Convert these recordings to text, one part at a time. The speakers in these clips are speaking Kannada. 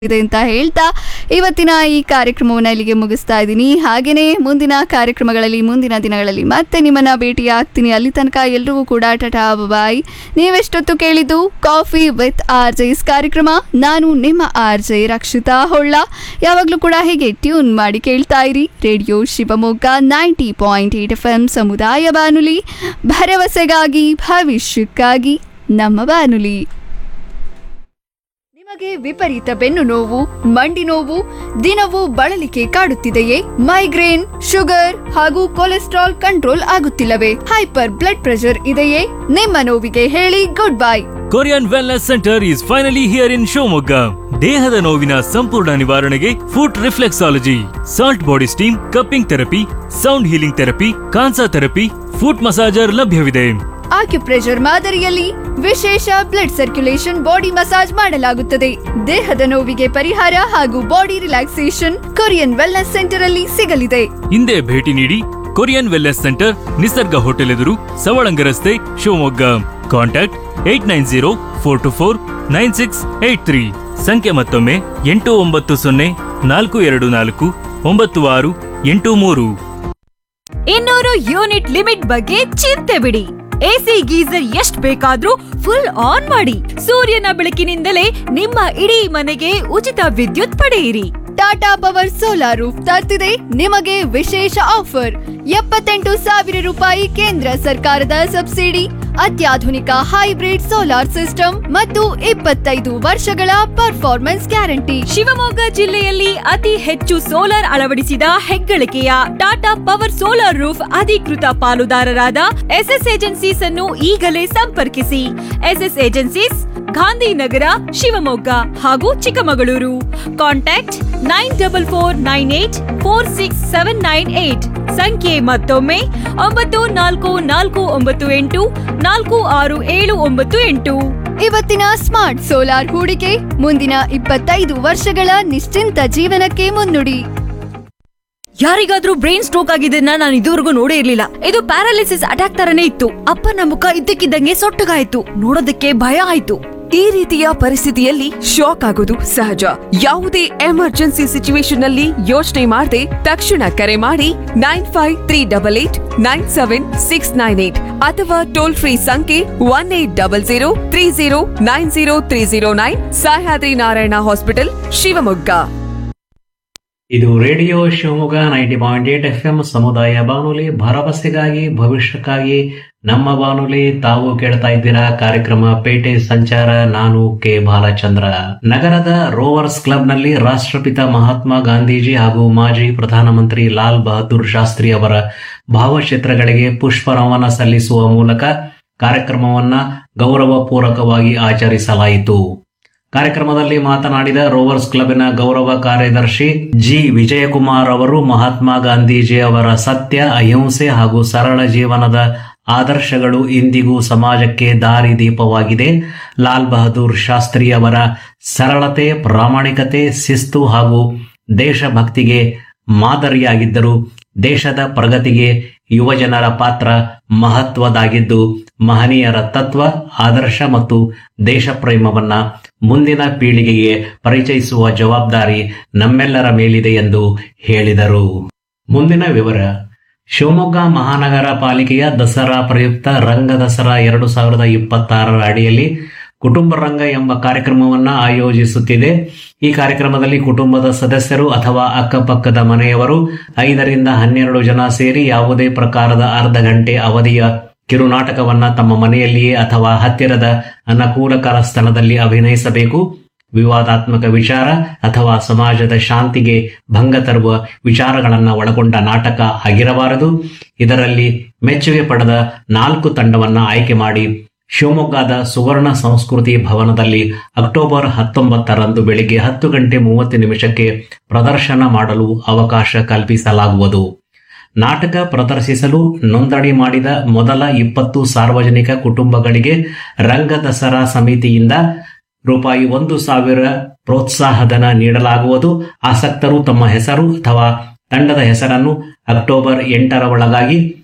ಇದೆ ಅಂತ ಹೇಳ್ತಾ ಇವತ್ತಿನ ಈ ಕಾರ್ಯಕ್ರಮವನ್ನು ಇಲ್ಲಿಗೆ ಮುಗಿಸ್ತಾ ಇದ್ದೀನಿ ಹಾಗೆಯೇ ಮುಂದಿನ ಕಾರ್ಯಕ್ರಮಗಳಲ್ಲಿ ಮುಂದಿನ ದಿನಗಳಲ್ಲಿ ಮತ್ತೆ ನಿಮ್ಮನ್ನ ಭೇಟಿ ಆಗ್ತೀನಿ ಅಲ್ಲಿ ತನಕ ಎಲ್ರಿಗೂ ಕೂಡ ಟಟಾ ಬಾಯ್ ನೀವೆಷ್ಟೊತ್ತು ಕೇಳಿದ್ದು ಕಾಫಿ ವಿತ್ ಆರ್ ಜೈಸ್ ಕಾರ್ಯಕ್ರಮ ನಾನು ನಿಮ್ಮ ಆರ್ ಜೆ ರಕ್ಷಿತಾ ಹೊಳ್ಳ ಯಾವಾಗಲೂ ಕೂಡ ಹೀಗೆ ಟ್ಯೂನ್ ಮಾಡಿ ಕೇಳ್ತಾ ಇರಿ radio Shivamogga ninety point eight FM ಎಂ ಸಮುದಾಯ ಬಾನುಲಿ ಭರವಸೆಗಾಗಿ ಭವಿಷ್ಯಕ್ಕಾಗಿ ನಮ್ಮ ಬಾನುಲಿ ನಿಮಗೆ ವಿಪರೀತ ಬೆನ್ನು ನೋವು ಮಂಡಿ ನೋವು ದಿನವೂ ಬಳಲಿಕೆ ಕಾಡುತ್ತಿದೆಯೇ ಮೈಗ್ರೇನ್ ಶುಗರ್ ಹಾಗೂ ಕೊಲೆಸ್ಟ್ರಾಲ್ ಕಂಟ್ರೋಲ್ ಆಗುತ್ತಿಲ್ಲವೇ ಹೈಪರ್ ಬ್ಲಡ್ ಪ್ರೆಷರ್ ಇದೆಯೇ ನಿಮ್ಮ ನೋವಿಗೆ ಹೇಳಿ good bye Korean wellness centre is finally here in Shivamogga ದೇಹದ ನೋವಿನ ಸಂಪೂರ್ಣ ನಿವಾರಣೆಗೆ foot reflexology salt body steam cupping therapy sound healing therapy Kansa therapy foot massager ಲಭ್ಯವಿದೆ ಆಕ್ಯುಪ್ರೆಷರ್ ಮಾದರಿಯಲ್ಲಿ ವಿಶೇಷ ಬ್ಲಡ್ ಸರ್ಕ್ಯುಲೇಷನ್ ಬಾಡಿ ಮಸಾಜ್ ಮಾಡಲಾಗುತ್ತದೆ ದೇಹದ ನೋವಿಗೆ ಪರಿಹಾರ ಹಾಗೂ body relaxation Korean wellness centre ಅಲ್ಲಿ ಸಿಗಲಿದೆ ಹಿಂದೆ ಭೇಟಿ ನೀಡಿ Korean wellness centre Nisarga hotel ಎದುರು ಸವಳಂಗ ರಸ್ತೆ Shivamogga contact eight nine zero four two four nine six eight three ಸಂಖ್ಯೆ ಮತ್ತೊಮ್ಮೆ ಎಂಟು ಒಂಬತ್ತು ಸೊನ್ನೆ ನಾಲ್ಕು ಎರಡು ನಾಲ್ಕು ಒಂಬತ್ತು ಆರು ಎಂಟು ಮೂರು ಇನ್ನೂರು ಯೂನಿಟ್ ಲಿಮಿಟ್ ಬಗ್ಗೆ ಚಿಂತೆ ಬಿಡಿ ಎಸಿ ಗೀಸರ್ ಎಷ್ಟ್ ಬೇಕಾದ್ರೂ ಫುಲ್ ಆನ್ ಮಾಡಿ ಸೂರ್ಯನ ಬೆಳಕಿನಿಂದಲೇ ನಿಮ್ಮ ಇಡೀ ಮನೆಗೆ ಉಚಿತ ವಿದ್ಯುತ್ ಪಡೆಯಿರಿ ಟಾಟಾ ಪವರ್ ಸೋಲಾರ್ ರೂಫ್ ತರ್ತಿದೆ ನಿಮಗೆ ವಿಶೇಷ ಆಫರ್ ಎಪ್ಪತ್ತೆಂಟು ಸಾವಿರ ರೂಪಾಯಿ ಕೇಂದ್ರ ಸರ್ಕಾರದ ಸಬ್ಸಿಡಿ ಅತ್ಯಾಧುನಿಕ ಹೈಬ್ರಿಡ್ ಸೋಲಾರ್ ಸಿಸ್ಟಮ್ ಮತ್ತು ಇಪ್ಪತ್ತೈದು ವರ್ಷಗಳ ಪರ್ಫಾರ್ಮೆನ್ಸ್ ಗ್ಯಾರಂಟಿ ಶಿವಮೊಗ್ಗ ಜಿಲ್ಲೆಯಲ್ಲಿ ಅತಿ ಹೆಚ್ಚು ಸೋಲಾರ್ ಅಳವಡಿಸಿದ ಹೆಗ್ಗಳಿಕೆಯ ಟಾಟಾ ಪವರ್ ಸೋಲಾರ್ ರೂಫ್ ಅಧಿಕೃತ ಪಾಲುದಾರರಾದ ಎಸ್ಎಸ್ ಏಜೆನ್ಸೀಸ್ ಅನ್ನು ಈಗಲೇ ಸಂಪರ್ಕಿಸಿ ಎಸ್ಎಸ್ ಏಜೆನ್ಸೀಸ್ ಗಾಂಧಿನಗರ ಶಿವಮೊಗ್ಗ ಹಾಗೂ Chikkamagaluru contact nine double four nine eight four six seven nine eight ಸಂಖ್ಯೆ ಮತ್ತೊಮ್ಮೆ ಒಂಬತ್ತು ನಾಲ್ಕು ನಾಲ್ಕು ಒಂಬತ್ತು ಎಂಟು ನಾಲ್ಕು ಆರು ಏಳು ಒಂಬತ್ತು ಎಂಟು ಇವತ್ತಿನ ಸ್ಮಾರ್ಟ್ ಸೋಲಾರ್ ಹೂಡಿಕೆ ಮುಂದಿನ ಇಪ್ಪತ್ತೈದು ವರ್ಷಗಳ ನಿಶ್ಚಿಂತ ಜೀವನಕ್ಕೆ ಮುನ್ನುಡಿ ಯಾರಿಗಾದ್ರೂ ಬ್ರೈನ್ ಸ್ಟ್ರೋಕ್ ಆಗಿದ್ದನ್ನ ನಾನು ಇದುವರೆಗೂ ನೋಡೇ ಇರ್ಲಿಲ್ಲ ಇದು ಪ್ಯಾರಾಲಿಸಿಸ್ ಅಟ್ಯಾಕ್ ತರನೇ ಇತ್ತು ಅಪ್ಪನ ಮುಖ ಇದ್ದಕ್ಕಿದ್ದಂಗೆ ಸೊಟ್ಟಗಾಯ್ತು ನೋಡೋದಕ್ಕೆ ಭಯ ಆಯ್ತು ಈ ರೀತಿಯ ಪರಿಸ್ಥಿತಿಯಲ್ಲಿ ಶಾಕ್ ಆಗೋದು ಸಹಜ ಯಾವುದೇ ಎಮರ್ಜೆನ್ಸಿ ಸಿಚುವೇಶನ್ ನಲ್ಲಿ ಯೋಚನೆ ಮಾಡದೆ ತಕ್ಷಣ ಕರೆ ಮಾಡಿ nine five three double eight nine seven six nine eight ಅಥವಾ ಟೋಲ್ ಫ್ರೀ ಸಂಖ್ಯೆ one eight double zero three zero nine zero three zero nine Sahyadri Narayana hospital Shivamogga ಇದು radio Shivamogga ninety point eight FM ಎಂ ಸಮುದಾಯ ಬಾನುಲಿ ಭರವಸೆಗಾಗಿ ಭವಿಷ್ಯಕ್ಕಾಗಿ ನಮ್ಮ ಬಾನುಲಿ ತಾವು ಕೇಳ್ತಾ ಇದ್ದೀರಾ ಕಾರ್ಯಕ್ರಮ ಪೇಟೆ ಸಂಚಾರ ನಾನು ಕೆ ಬಾಲಚಂದ್ರ ನಗರದ ರೋವರ್ಸ್ ಕ್ಲಬ್ನಲ್ಲಿ ರಾಷ್ಟ್ರಪಿತ ಮಹಾತ್ಮ ಗಾಂಧೀಜಿ ಹಾಗೂ ಮಾಜಿ ಪ್ರಧಾನಮಂತ್ರಿ ಲಾಲ್ ಬಹದ್ದೂರ್ ಶಾಸ್ತ್ರಿ ಅವರ ಭಾವಚಿತ್ರಗಳಿಗೆ ಪುಷ್ಪ ನಮನ ಸಲ್ಲಿಸುವ ಮೂಲಕ ಕಾರ್ಯಕ್ರಮವನ್ನ ಗೌರವಪೂರ್ವಕವಾಗಿ ಆಚರಿಸಲಾಯಿತು ಕಾರ್ಯಕ್ರಮದಲ್ಲಿ ಮಾತನಾಡಿದ ರೋವರ್ಸ್ ಕ್ಲಬ್ನ ಗೌರವ ಕಾರ್ಯದರ್ಶಿ ಜಿ ವಿಜಯಕುಮಾರ್ ಅವರು ಮಹಾತ್ಮ ಗಾಂಧೀಜಿ ಅವರ ಸತ್ಯ ಅಹಿಂಸೆ ಹಾಗೂ ಸರಳ ಜೀವನದ ಆದರ್ಶಗಳು ಇಂದಿಗೂ ಸಮಾಜಕ್ಕೆ ದಾರಿದೀಪವಾಗಿದೆ ಲಾಲ್ ಬಹದ್ದೂರ್ ಶಾಸ್ತ್ರಿ ಅವರ ಸರಳತೆ ಪ್ರಾಮಾಣಿಕತೆ ಶಿಸ್ತು ಹಾಗೂ ದೇಶಭಕ್ತಿಗೆ ಮಾದರಿಯಾಗಿದ್ದರು ದೇಶದ ಪ್ರಗತಿಗೆ ಯುವಜನರ ಪಾತ್ರ ಮಹತ್ವದಾಗಿದ್ದು ಮಹನೀಯರ ತತ್ವ ಆದರ್ಶ ಮತ್ತು ದೇಶಪ್ರೇಮವನ್ನ ಮುಂದಿನ ಪೀಳಿಗೆಗೆ ಪರಿಚಯಿಸುವ ಜವಾಬ್ದಾರಿ ನಮ್ಮೆಲ್ಲರ ಮೇಲಿದೆ ಎಂದು ಹೇಳಿದರು ಮುಂದಿನ ವಿವರ ಶಿವಮೊಗ್ಗ ಮಹಾನಗರ ಪಾಲಿಕೆಯ ದಸರಾ ಪ್ರಯುಕ್ತ ರಂಗ ದಸರಾ ಎರಡು ಸಾವಿರದ ಇಪ್ಪತ್ತಾರರ ಅಡಿಯಲ್ಲಿ ಕುಟುಂಬ ರಂಗ ಎಂಬ ಕಾರ್ಯಕ್ರಮವನ್ನ ಆಯೋಜಿಸುತ್ತಿದೆ ಈ ಕಾರ್ಯಕ್ರಮದಲ್ಲಿ ಕುಟುಂಬದ ಸದಸ್ಯರು ಅಥವಾ ಅಕ್ಕಪಕ್ಕದ ಮನೆಯವರು ಐದರಿಂದ ಹನ್ನೆರಡು ಜನ ಸೇರಿ ಯಾವುದೇ ಪ್ರಕಾರದ ಅರ್ಧ ಗಂಟೆ ಅವಧಿಯ ಕಿರುನಾಟಕವನ್ನ ತಮ್ಮ ಮನೆಯಲ್ಲಿಯೇ ಅಥವಾ ಹತ್ತಿರದ ಅನುಕೂಲಕರ ಸ್ಥಳದಲ್ಲಿ ಅಭಿನಯಿಸಬೇಕು ವಿವಾದಾತ್ಮಕ ವಿಚಾರ ಅಥವಾ ಸಮಾಜದ ಶಾಂತಿಗೆ ಭಂಗ ತರುವ ವಿಚಾರಗಳನ್ನು ಒಳಗೊಂಡ ನಾಟಕ ಆಗಿರಬಾರದು ಇದರಲ್ಲಿ ಮೆಚ್ಚುಗೆ ಪಡೆದ ನಾಲ್ಕು ತಂಡವನ್ನ ಆಯ್ಕೆ ಮಾಡಿ ಶಿವಮೊಗ್ಗದ ಸುವರ್ಣ ಸಂಸ್ಕೃತಿ ಭವನದಲ್ಲಿ ಅಕ್ಟೋಬರ್ ಹತ್ತೊಂಬತ್ತರಂದು ಬೆಳಿಗ್ಗೆ ಹತ್ತು ಗಂಟೆ ಮೂವತ್ತು ನಿಮಿಷಕ್ಕೆ ಪ್ರದರ್ಶನ ಮಾಡಲು ಅವಕಾಶ ಕಲ್ಪಿಸಲಾಗುವುದು ನಾಟಕ ಪ್ರದರ್ಶಿಸಲು ನೋಂದಣಿ ಮಾಡಿದ ಮೊದಲ ಇಪ್ಪತ್ತು ಸಾರ್ವಜನಿಕ ಕುಟುಂಬಗಳಿಗೆ ರಂಗ ದಸರಾ ಸಮಿತಿಯಿಂದ ರೂಪಾಯಿ ಒಂದು ಸಾವಿರ ಪ್ರೋತ್ಸಾಹಧನ ನೀಡಲಾಗುವುದು ಆಸಕ್ತರು ತಮ್ಮ ಹೆಸರು ಅಥವಾ ತಂಡದ ಹೆಸರನ್ನು ಅಕ್ಟೋಬರ್ ಎಂಟರ ಒಳಗಾಗಿ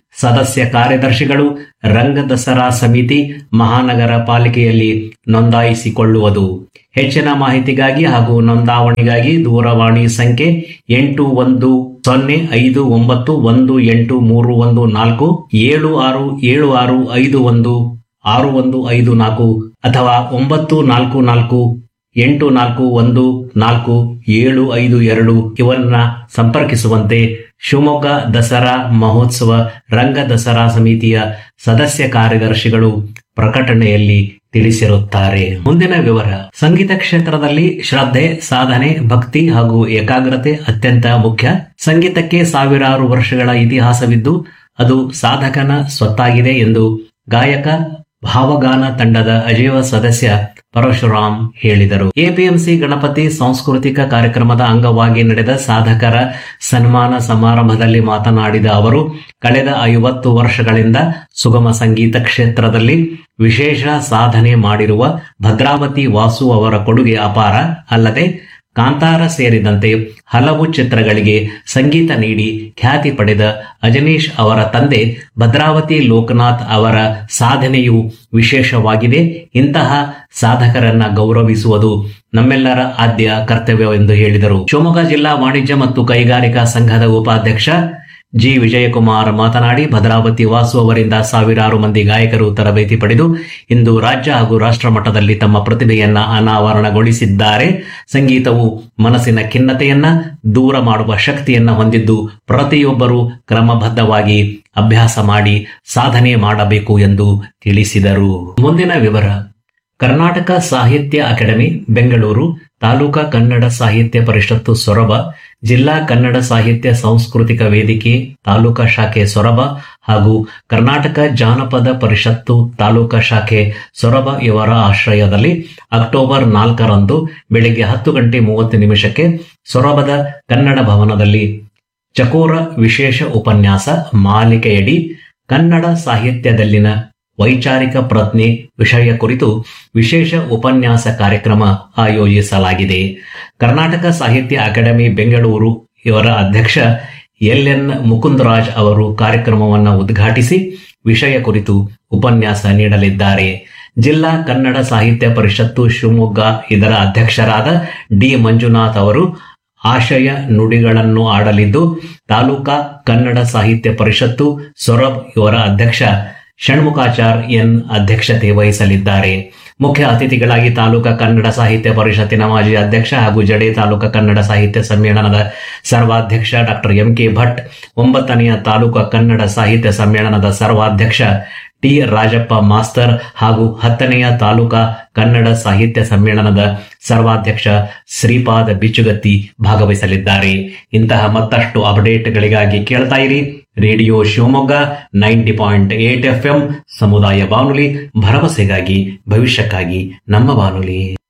ಸದಸ್ಯ ಕಾರ್ಯದರ್ಶಿಗಳು ರಂಗ ದಸರಾ ಸಮಿತಿ ಮಹಾನಗರ ಪಾಲಿಕೆಯಲ್ಲಿ ನೋಂದಾಯಿಸಿಕೊಳ್ಳುವುದು ಹೆಚ್ಚಿನ ಮಾಹಿತಿಗಾಗಿ ಹಾಗೂ ನೋಂದಾವಣಿಗಾಗಿ ದೂರವಾಣಿ ಸಂಖ್ಯೆ ಎಂಟು ಒಂದು ಸೊನ್ನೆ ಐದು ಒಂಬತ್ತು ಒಂದು ಎಂಟು ಮೂರು ಒಂದು ನಾಲ್ಕು ಏಳು ಆರು ಏಳು ಆರು ಐದು ಒಂದು ಆರು ಒಂದು ಐದು ನಾಲ್ಕು ಅಥವಾ ಒಂಬತ್ತು ನಾಲ್ಕು ನಾಲ್ಕು ಎಂಟು ನಾಲ್ಕು ಒಂದು ನಾಲ್ಕು ಏಳು ಐದು ಎರಡು ಇವನ್ನ ಸಂಪರ್ಕಿಸುವಂತೆ ಶಿವಮೊಗ್ಗ ದಸರಾ ಮಹೋತ್ಸವ ರಂಗ ದಸರಾ ಸಮಿತಿಯ ಸದಸ್ಯ ಕಾರ್ಯದರ್ಶಿಗಳು ಪ್ರಕಟಣೆಯಲ್ಲಿ ತಿಳಿಸಿರುತ್ತಾರೆ ಮುಂದಿನ ವಿವರ ಸಂಗೀತ ಕ್ಷೇತ್ರದಲ್ಲಿ ಶ್ರದ್ಧೆ ಸಾಧನೆ ಭಕ್ತಿ ಹಾಗೂ ಏಕಾಗ್ರತೆ ಅತ್ಯಂತ ಮುಖ್ಯ ಸಂಗೀತಕ್ಕೆ ಸಾವಿರಾರು ವರ್ಷಗಳ ಇತಿಹಾಸವಿದ್ದು ಅದು ಸಾಧಕನ ಸ್ವತ್ತಾಗಿದೆ ಎಂದು ಗಾಯಕ ಭಾವಗಾನ ತಂಡದ ಅಜೀವ ಸದಸ್ಯ ಪರಶುರಾಮ್ ಹೇಳಿದರು ಎಪಿಎಂಸಿ ಗಣಪತಿ ಸಾಂಸ್ಕೃತಿಕ ಕಾರ್ಯಕ್ರಮದ ಅಂಗವಾಗಿ ನಡೆದ ಸಾಧಕರ ಸನ್ಮಾನ ಸಮಾರಂಭದಲ್ಲಿ ಮಾತನಾಡಿದ ಅವರು ಕಳೆದ ಐವತ್ತು ವರ್ಷಗಳಿಂದ ಸುಗಮ ಸಂಗೀತ ಕ್ಷೇತ್ರದಲ್ಲಿ ವಿಶೇಷ ಸಾಧನೆ ಮಾಡಿರುವ ಭದ್ರಾವತಿ ವಾಸು ಅವರ ಕೊಡುಗೆ ಅಪಾರ ಅಲ್ಲದೆ ಕಾಂತಾರ ಸೇರಿದಂತೆ ಹಲವು ಚಿತ್ರಗಳಿಗೆ ಸಂಗೀತ ನೀಡಿ ಖ್ಯಾತಿ ಪಡೆದ ಅಜನೀಶ್ ಅವರ ತಂದೆ ಭದ್ರಾವತಿ ಲೋಕನಾಥ್ ಅವರ ಸಾಧನೆಯು ವಿಶೇಷವಾಗಿದೆ ಇಂತಹ ಸಾಧಕರನ್ನ ಗೌರವಿಸುವುದು ನಮ್ಮೆಲ್ಲರ ಆದ್ಯ ಕರ್ತವ್ಯವೆಂದು ಹೇಳಿದರು ಶಿವಮೊಗ್ಗ ಜಿಲ್ಲಾ ವಾಣಿಜ್ಯ ಮತ್ತು ಕೈಗಾರಿಕಾ ಸಂಘದ ಉಪಾಧ್ಯಕ್ಷ ಜಿ ವಿಜಯಕುಮಾರ್ ಮಾತನಾಡಿ ಭದ್ರಾವತಿ ವಾಸು ಅವರಿಂದ ಸಾವಿರಾರು ಮಂದಿ ಗಾಯಕರು ತರಬೇತಿ ಪಡೆದು ಇಂದು ರಾಜ್ಯ ಹಾಗೂ ರಾಷ್ಟ್ರ ಮಟ್ಟದಲ್ಲಿ ತಮ್ಮ ಪ್ರತಿಭೆಯನ್ನ ಅನಾವರಣಗೊಳಿಸಿದ್ದಾರೆ ಸಂಗೀತವು ಮನಸ್ಸಿನ ಖಿನ್ನತೆಯನ್ನ ದೂರ ಮಾಡುವ ಶಕ್ತಿಯನ್ನ ಹೊಂದಿದ್ದು ಪ್ರತಿಯೊಬ್ಬರೂ ಕ್ರಮಬದ್ಧವಾಗಿ ಅಭ್ಯಾಸ ಮಾಡಿ ಸಾಧನೆ ಮಾಡಬೇಕು ಎಂದು ತಿಳಿಸಿದರು ಮುಂದಿನ ವಿವರ ಕರ್ನಾಟಕ ಸಾಹಿತ್ಯ ಅಕಾಡೆಮಿ ಬೆಂಗಳೂರು ತಾಲೂಕಾ ಕನ್ನಡ ಸಾಹಿತ್ಯ ಪರಿಷತ್ತು ಸೊರಬ ಜಿಲ್ಲಾ ಕನ್ನಡ ಸಾಹಿತ್ಯ ಸಾಂಸ್ಕೃತಿಕ ವೇದಿಕೆ ತಾಲೂಕಾ ಶಾಖೆ ಸೊರಬ ಹಾಗೂ ಕರ್ನಾಟಕ ಜಾನಪದ ಪರಿಷತ್ತು ತಾಲೂಕಾ ಶಾಖೆ ಸೊರಬ ಇವರ ಆಶ್ರಯದಲ್ಲಿ ಅಕ್ಟೋಬರ್ ನಾಲ್ಕರಂದು ಬೆಳಿಗ್ಗೆ ಹತ್ತು ಗಂಟೆ ಮೂವತ್ತು ನಿಮಿಷಕ್ಕೆ ಸೊರಬದ ಕನ್ನಡ ಭವನದಲ್ಲಿ ಚಕೋರ ವಿಶೇಷ ಉಪನ್ಯಾಸ ಮಾಲಿಕೆಯಡಿ ಕನ್ನಡ ಸಾಹಿತ್ಯದಲ್ಲಿನ ವೈಚಾರಿಕ ಪ್ರಜ್ಞೆ ವಿಷಯ ಕುರಿತು ವಿಶೇಷ ಉಪನ್ಯಾಸ ಕಾರ್ಯಕ್ರಮ ಆಯೋಜಿಸಲಾಗಿದೆ ಕರ್ನಾಟಕ ಸಾಹಿತ್ಯ ಅಕಾಡೆಮಿ ಬೆಂಗಳೂರು ಇವರ ಅಧ್ಯಕ್ಷ ಎಲ್ ಎನ್ ಮುಕುಂದರಾಜ್ ಅವರು ಕಾರ್ಯಕ್ರಮವನ್ನು ಉದ್ಘಾಟಿಸಿ ವಿಷಯ ಕುರಿತು ಉಪನ್ಯಾಸ ನೀಡಲಿದ್ದಾರೆ ಜಿಲ್ಲಾ ಕನ್ನಡ ಸಾಹಿತ್ಯ ಪರಿಷತ್ತು ಶಿವಮೊಗ್ಗ ಇದರ ಅಧ್ಯಕ್ಷರಾದ ಡಿ ಮಂಜುನಾಥ್ ಅವರು ಆಶಯ ನುಡಿಗಳನ್ನು ಆಡಲಿದ್ದು ತಾಲೂಕಾ ಕನ್ನಡ ಸಾಹಿತ್ಯ ಪರಿಷತ್ತು ಸೊರಬ್ ಇವರ ಅಧ್ಯಕ್ಷ ಷಣ್ಮುಖಾಚಾರ್ ಎನ್ ಅಧ್ಯಕ್ಷತೆ ವಹಿಸಲಿದ್ದಾರೆ ಮುಖ್ಯ ಅತಿಥಿಗಳಾಗಿ ತಾಲೂಕಾ ಕನ್ನಡ ಸಾಹಿತ್ಯ ಪರಿಷತ್ತಿನ ಮಾಜಿ ಅಧ್ಯಕ್ಷ ಹಾಗೂ ಜಡೆ ತಾಲೂಕಾ ಕನ್ನಡ ಸಾಹಿತ್ಯ ಸಮ್ಮೇಳನದ ಸರ್ವಾಧ್ಯಕ್ಷ ಡಾಕ್ಟರ್ ಎಂ ಕೆ ಭಟ್ ಒಂಬತ್ತನೆಯ ತಾಲೂಕಾ ಕನ್ನಡ ಸಾಹಿತ್ಯ ಸಮ್ಮೇಳನದ ಸರ್ವಾಧ್ಯಕ್ಷ ಟಿ ರಾಜಪ್ಪ ಮಾಸ್ತರ್ ಹಾಗೂ ಹತ್ತನೆಯ ತಾಲೂಕಾ ಕನ್ನಡ ಸಾಹಿತ್ಯ ಸಮ್ಮೇಳನದ ಸರ್ವಾಧ್ಯಕ್ಷ ಶ್ರೀಪಾದ ಬಿಚ್ಚುಗತ್ತಿ ಭಾಗವಹಿಸಲಿದ್ದಾರೆ ಇಂತಹ ಮತ್ತಷ್ಟು ಅಪ್ಡೇಟ್ಗಳಿಗಾಗಿ ಕೇಳ್ತಾ ಇರಿ radio Shivamogga ninety point eight FM ಎಂ ಸಮುದಾಯ ಬಾನುಲಿ ಭರವಸೆಗಾಗಿ ಭವಿಷ್ಯಕ್ಕಾಗಿ ನಮ್ಮ ಬಾನುಲಿ